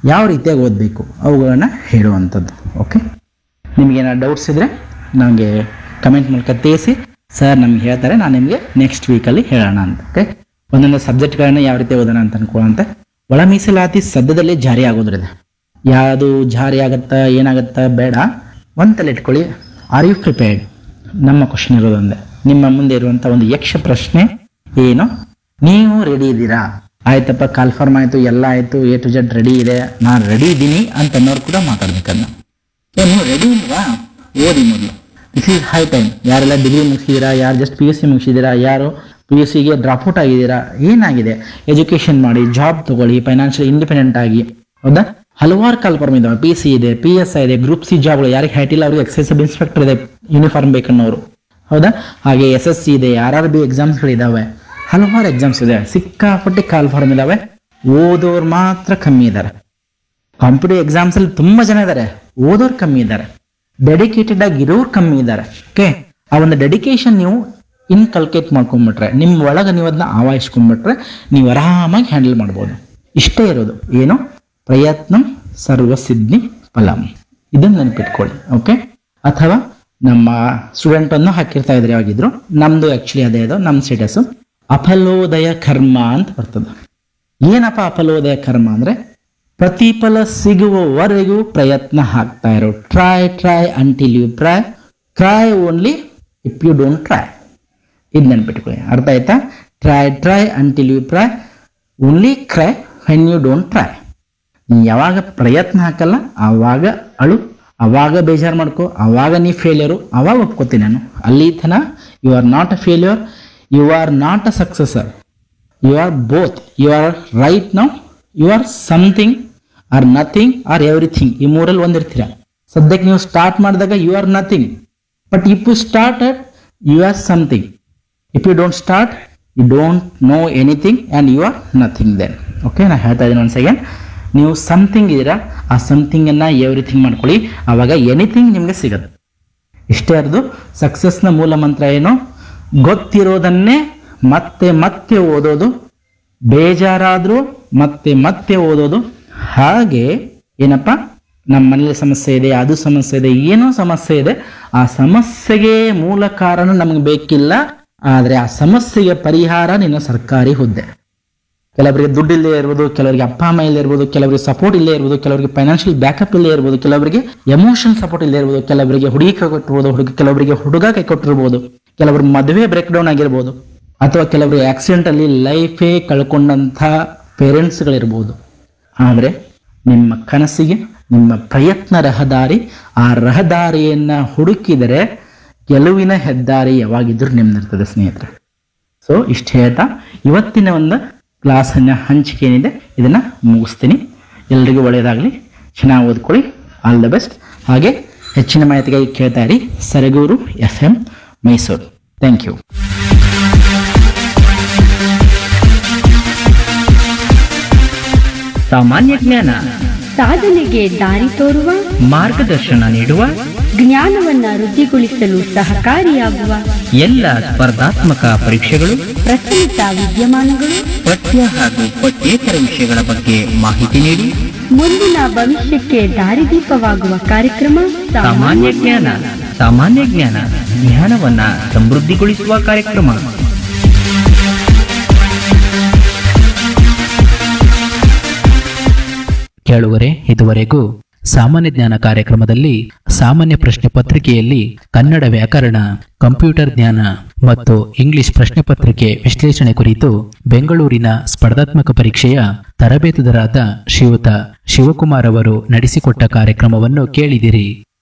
ಯಾವ ರೀತಿಯಾಗಿ ಓದಬೇಕು ಅವುಗಳನ್ನು ಹೇಳುವಂಥದ್ದು ಓಕೆ ನಿಮಗೇನಾದ್ರು ಡೌಟ್ಸ್ ಇದ್ದರೆ ನನಗೆ ಕಮೆಂಟ್ ಮೂಲಕ ತಿಳಿಸಿ ಸರ್ ನಮ್ಗೆ ಹೇಳ್ತಾರೆ ನಾನು ನಿಮಗೆ ನೆಕ್ಸ್ಟ್ ವೀಕಲ್ಲಿ ಹೇಳೋಣ ಅಂತ ಓಕೆ ಒಂದೊಂದು ಸಬ್ಜೆಕ್ಟ್ಗಳನ್ನ ಯಾವ ರೀತಿ ಓದೋಣ ಅಂತ ಅನ್ಕೊಳ್ಳೋಂತ ಒಳ ಮೀಸಲಾತಿ ಸದ್ಯದಲ್ಲೇ ಜಾರಿ ಆಗೋದ್ರಿದೆ ಯಾವುದು ಜಾರಿ ಆಗುತ್ತಾ ಏನಾಗುತ್ತಾ ಬೇಡ ಒಂತಲ್ಲಿ ಇಟ್ಕೊಳ್ಳಿ ಆರ್ ಯು ಪ್ರಿಪೇರ್ಡ್ ನಮ್ಮ ಕ್ವಶನ್ ಇರೋದೊಂದೇ ನಿಮ್ಮ ಮುಂದೆ ಇರುವಂಥ ಒಂದು ಯಕ್ಷ ಪ್ರಶ್ನೆ ಏನು ನೀವು ರೆಡಿ ಇದ್ದೀರಾ ಆಯ್ತಪ್ಪ ಕಾಲ್ಫಾರ್ಮ್ ಆಯಿತು ಎಲ್ಲ ಆಯಿತು ಎ ಟು ಜೆಡ್ ರೆಡಿ ಇದೆ ನಾನು ರೆಡಿ ಇದ್ದೀನಿ ಅಂತ ಅನ್ನೋರು ಕೂಡ ಮಾತಾಡ್ಬೇಕನ್ನ ಏ ನೀವು ರೆಡಿ ಇಲ್ವಾ ಓದಿ ಮೊದಲು ದಿಸ್ ಈಸ್ ಹೈ ಟೈಮ್ ಯಾರೆಲ್ಲ ಡಿಗ್ರಿ ಮುಗಿಸಿದ್ದೀರಾ ಯಾರು ಜಸ್ಟ್ ಪಿ ಯು ಸಿ ಮುಗಿಸಿದ್ದೀರಾ ಯಾರು ಪಿ ಯು ಸಿಗೆ ಡ್ರಾಪ್ಔಟ್ ಆಗಿದ್ದೀರಾ ಏನಾಗಿದೆ ಎಜುಕೇಷನ್ ಮಾಡಿ ಜಾಬ್ ತಗೊಳ್ಳಿ ಫೈನಾನ್ಷಿಯಲ್ ಇಂಡಿಪೆಂಡೆಂಟ್ ಆಗಿ ಹೌದಾ ಹಲವಾರು ಕಾಲ್ಫಾರ್ಮ್ ಇದಾವೆ ಪಿ ಸಿ ಇದೆ ಪಿ ಎಸ್ ಐ ಇದೆ ಗ್ರೂಪ್ ಸಿ ಜಾಬ್ಗಳು ಯಾರಿಗೆ ಹೈಟ್ ಇಲ್ಲ ಅವ್ರಿಗೆ ಎಕ್ಸೈಸ್ ಇನ್ಸ್ಪೆಕ್ಟರ್ ಇದೆ ಯೂನಿಫಾರ್ಮ್ ಬೇಕನ್ನೋರು ಹೌದಾ ಹಾಗೆ ಎಸ್ ಎಸ್ ಸಿ ಇದೆ ಆರ್ ಆರ್ ಬಿ ಎಕ್ಸಾಮ್ಸ್ಗಳಿದ್ದಾವೆ ಹಲವಾರು ಎಕ್ಸಾಮ್ಸ್ ಇದೆ ಸಿಕ್ಕಾಪಟ್ಟೆ ಕಾಲ್ಫಾರ್ಮ್ ಇದಾವೆ ಓದೋರು ಮಾತ್ರ ಕಮ್ಮಿ ಇದ್ದಾರೆ ಕಾಂಪಿಟೇಟಿವ್ ಎಕ್ಸಾಮ್ಸ್ ಅಲ್ಲಿ ತುಂಬಾ ಜನ ಇದ್ದಾರೆ ಓದೋರು ಕಮ್ಮಿ ಇದ್ದಾರೆ ಡೆಡಿಕೇಟೆಡ್ ಆಗಿ ಇರೋರು ಕಮ್ಮಿ ಇದ್ದಾರೆ ಓಕೆ ಆ ಒಂದು ಡೆಡಿಕೇಶನ್ ನೀವು ಇನ್ಕಲ್ಕೇಟ್ ಮಾಡ್ಕೊಂಡ್ಬಿಟ್ರೆ ನಿಮ್ಮ ಒಳಗೆ ನೀವು ಅದನ್ನ ಆವಾಹಿಸ್ಕೊಂಡ್ಬಿಟ್ರೆ ನೀವು ಆರಾಮಾಗಿ ಹ್ಯಾಂಡಲ್ ಮಾಡ್ಬೋದು ಇಷ್ಟೇ ಇರೋದು ಏನು ಪ್ರಯತ್ನ ಸರ್ವಸಿದ್ಧಿ ಫಲಂ ಇದನ್ನ ನೆನಪಿಟ್ಕೊಳ್ಳಿ ಓಕೆ ಅಥವಾ ನಮ್ಮ ಸ್ಟೂಡೆಂಟ್ ಅನ್ನು ಹಾಕಿರ್ತಾ ಇದ್ರೆ ಯಾವಾಗಿದ್ರು ನಮ್ದು ಆಕ್ಚುಲಿ ಅದೇ ಅದು ನಮ್ಮ ಸ್ಟೇಟಸ್ ಅಫಲೋದಯ ಕರ್ಮ ಅಂತ ಬರ್ತದೆ ಏನಪ್ಪ ಅಫಲೋದಯ ಕರ್ಮ ಅಂದ್ರೆ ಪ್ರತಿಫಲ ಸಿಗುವವರೆಗೂ ಪ್ರಯತ್ನ ಹಾಕ್ತಾ ಇರೋ try try until you try try only if you don't try ಇದು ನೆನ್ಪಿಟ್ಕೊಳ್ಳಿ ಅರ್ಥ ಆಯ್ತಾ try try until you try only cry when you don't try ನೀ ಯಾವಾಗ ಪ್ರಯತ್ನ ಹಾಕಲ್ಲ ಆವಾಗ ಅಳು ಅವಾಗ ಬೇಜಾರು ಮಾಡ್ಕೋ ಆವಾಗ ನೀ ಫೇಲ್ಯೂರು ಅವಾಗ ಒಪ್ಕೋತೀನಿ ನಾನು ಅಲ್ಲಿ ತನ you are not a failure you are not a successor you are both you are right now you are something or nothing or everything ಈ ಮೂರಲ್ಲಿ ಒಂದಿರ್ತೀರ ಸದ್ಯಕ್ಕೆ ನೀವು ಸ್ಟಾರ್ಟ್ ಮಾಡಿದಾಗ you are nothing but if you start you are something if you don't start you don't know anything and you are nothing then okay ನಾನು ಹೇಳ್ತಾ ಇದ್ದೀನಿ ಒಂದು ಸೆಕೆಂಡ್ ನೀವು ಸಮಥಿಂಗ್ ಇದ್ದೀರಾ ಆ ಸಮಥಿಂಗನ್ನು ಎವ್ರಿಥಿಂಗ್ ಮಾಡ್ಕೊಳ್ಳಿ ಆವಾಗ ಎನಿಥಿಂಗ್ ನಿಮಗೆ ಸಿಗುತ್ತೆ ಇಷ್ಟೇ ಅರ್ದು ಸಕ್ಸಸ್ನ ಮೂಲ ಮಂತ್ರ ಏನು ಗೊತ್ತಿರೋದನ್ನೇ ಮತ್ತೆ ಮತ್ತೆ ಓದೋದು ಬೇಜಾರಾದರೂ ಮತ್ತೆ ಮತ್ತೆ ಓದೋದು ಹಾಗೆ ಏನಪ್ಪ ನಮ್ಮ ಮನೇಲಿ ಸಮಸ್ಯೆ ಇದೆ ಅದು ಸಮಸ್ಯೆ ಇದೆ ಏನೋ ಸಮಸ್ಯೆ ಇದೆ ಆ ಸಮಸ್ಯೆಗೆ ಮೂಲ ಕಾರಣ ನಮಗೆ ಬೇಕಿಲ್ಲ ಆದರೆ ಆ ಸಮಸ್ಯೆಗೆ ಪರಿಹಾರ ನಿನ್ನ ಸರ್ಕಾರಿ ಹುದ್ದೆ ಕೆಲವರಿಗೆ ದುಡ್ಡು ಇಲ್ಲೇ ಇರ್ಬೋದು ಕೆಲವರಿಗೆ ಅಪ್ಪ ಅಮ್ಮ ಇಲ್ಲೇ ಇರ್ಬೋದು ಕೆಲವರಿಗೆ ಸಪೋರ್ಟ್ ಇಲ್ಲೇ ಇರ್ಬೋದು ಕೆಲವರಿಗೆ ಫೈನಾನ್ಷಿಯಲ್ ಬ್ಯಾಕಪ್ ಇಲ್ಲೇ ಇರ್ಬೋದು ಕೆಲವರಿಗೆ ಎಮೋಷನ್ ಸಪೋರ್ಟ್ ಇಲ್ಲೇ ಇರ್ಬೋದು ಕೆಲವರಿಗೆ ಹುಡುಗಿ ಕೈ ಕೊಟ್ಟಿರ್ಬೋದು ಹುಡುಗ ಕೆಲವರಿಗೆ ಹುಡುಗ ಕೈ ಕೊಟ್ಟಿರ್ಬೋದು ಕೆಲವರು ಮದುವೆ ಬ್ರೇಕ್ ಡೌನ್ ಆಗಿರ್ಬೋದು ಅಥವಾ ಕೆಲವರು ಆಕ್ಸಿಡೆಂಟ್ ಅಲ್ಲಿ ಲೈಫೇ ಕಳ್ಕೊಂಡಂಥ ಪೇರೆಂಟ್ಸ್ಗಳಿರ್ಬೋದು ಆದರೆ ನಿಮ್ಮ ಕನಸಿಗೆ ನಿಮ್ಮ ಪ್ರಯತ್ನ ರಹದಾರಿ ಆ ರಹದಾರಿಯನ್ನ ಹುಡುಕಿದರೆ ಗೆಲುವಿನ ಹೆದ್ದಾರಿ ಯಾವಾಗಿದ್ರೂ ನಿಮ್ದಿರ್ತದೆ ಸ್ನೇಹಿತರೆ ಸೊ ಇಷ್ಟು ಹೇಳ್ತಾ ಇವತ್ತಿನ ಒಂದು ಕ್ಲಾಸನ್ನ ಹಂಚಿಕೆ ಏನಿದೆ ಇದನ್ನ ಮುಗಿಸ್ತೀನಿ ಎಲ್ರಿಗೂ ಒಳ್ಳೆಯದಾಗಲಿ ಚೆನ್ನಾಗಿ ಓದ್ಕೊಳ್ಳಿ ಆಲ್ ದ ಬೆಸ್ಟ್ ಹಾಗೆ ಹೆಚ್ಚಿನ ಮಾಹಿತಿಗಾಗಿ ಕೇಳ್ತಾ ಇರಿ Saragur F M Mysuru thank you ಸಾಮಾನ್ಯ ಜ್ಞಾನ ಸಾಧನೆಗೆ ದಾರಿ ತೋರುವ ಮಾರ್ಗದರ್ಶನ ನೀಡುವ ಜ್ಞಾನವನ್ನ ವೃದ್ಧಿಗೊಳಿಸಲು ಸಹಕಾರಿಯಾಗುವ ಎಲ್ಲ ಸ್ಪರ್ಧಾತ್ಮಕ ಪರೀಕ್ಷೆಗಳು ಪ್ರಚಲಿತ ವಿದ್ಯಮಾನಗಳು ಪಠ್ಯ ಹಾಗೂ ಪಠ್ಯೇತರ ವಿಷಯಗಳ ಬಗ್ಗೆ ಮಾಹಿತಿ ನೀಡಿ ಮುಂದಿನ ಭವಿಷ್ಯಕ್ಕೆ ದಾರಿದೀಪವಾಗುವ ಕಾರ್ಯಕ್ರಮ ಸಾಮಾನ್ಯ ಜ್ಞಾನ ಸಾಮಾನ್ಯ ಜ್ಞಾನ ಜ್ಞಾನವನ್ನ ಸಮೃದ್ಧಿಗೊಳಿಸುವ ಕಾರ್ಯಕ್ರಮ ಕೇಳುವರೆ ಇದುವರೆಗೂ ಸಾಮಾನ್ಯ ಜ್ಞಾನ ಕಾರ್ಯಕ್ರಮದಲ್ಲಿ ಸಾಮಾನ್ಯ ಪ್ರಶ್ನೆ ಪತ್ರಿಕೆಯಲ್ಲಿ ಕನ್ನಡ ವ್ಯಾಕರಣ ಕಂಪ್ಯೂಟರ್ ಜ್ಞಾನ ಮತ್ತು ಇಂಗ್ಲಿಷ್ ಪ್ರಶ್ನೆ ಪತ್ರಿಕೆ ವಿಶ್ಲೇಷಣೆ ಕುರಿತು ಬೆಂಗಳೂರಿನ ಸ್ಪರ್ಧಾತ್ಮಕ ಪರೀಕ್ಷೆಯ ತರಬೇತುದಾರಾದ ಶ್ರೀಯುತ ಶಿವಕುಮಾರ್ ಅವರು ನಡೆಸಿಕೊಟ್ಟ ಕಾರ್ಯಕ್ರಮವನ್ನು ಕೇಳಿದಿರಿ